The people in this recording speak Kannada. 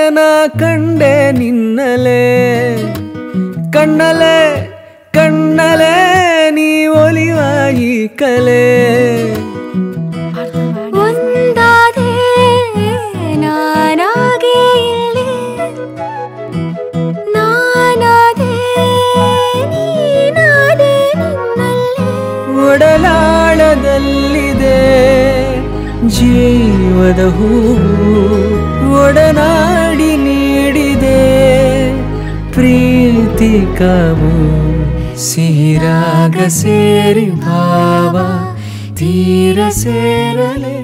ನಾ ಕಂಡೆ ನಿನ್ನಲೆ ಕಣ್ಣಲೆ ಕಣ್ಣಲೆ ನೀ ಒಲಿವ ಈ ಕಲೆ ಒಂದಾದೆ ನಾನಾಗೆ ಇಲ್ಲಿ ನಾನಾದೆ ನೀನಾದೆ ನಿನ್ನಲ್ಲಿ ಒಡಲಾಳದಲ್ಲಿದೆ ಜೀವದ ಹೂವು ಒಡನಾಡಿ ನೀಡಿದೆ ಪ್ರೀತಿ ಕಾವು ಸಿಹಿರಾಗ ಸೇರಿ ಭಾವ ತೀರ ಸೇರಲೇ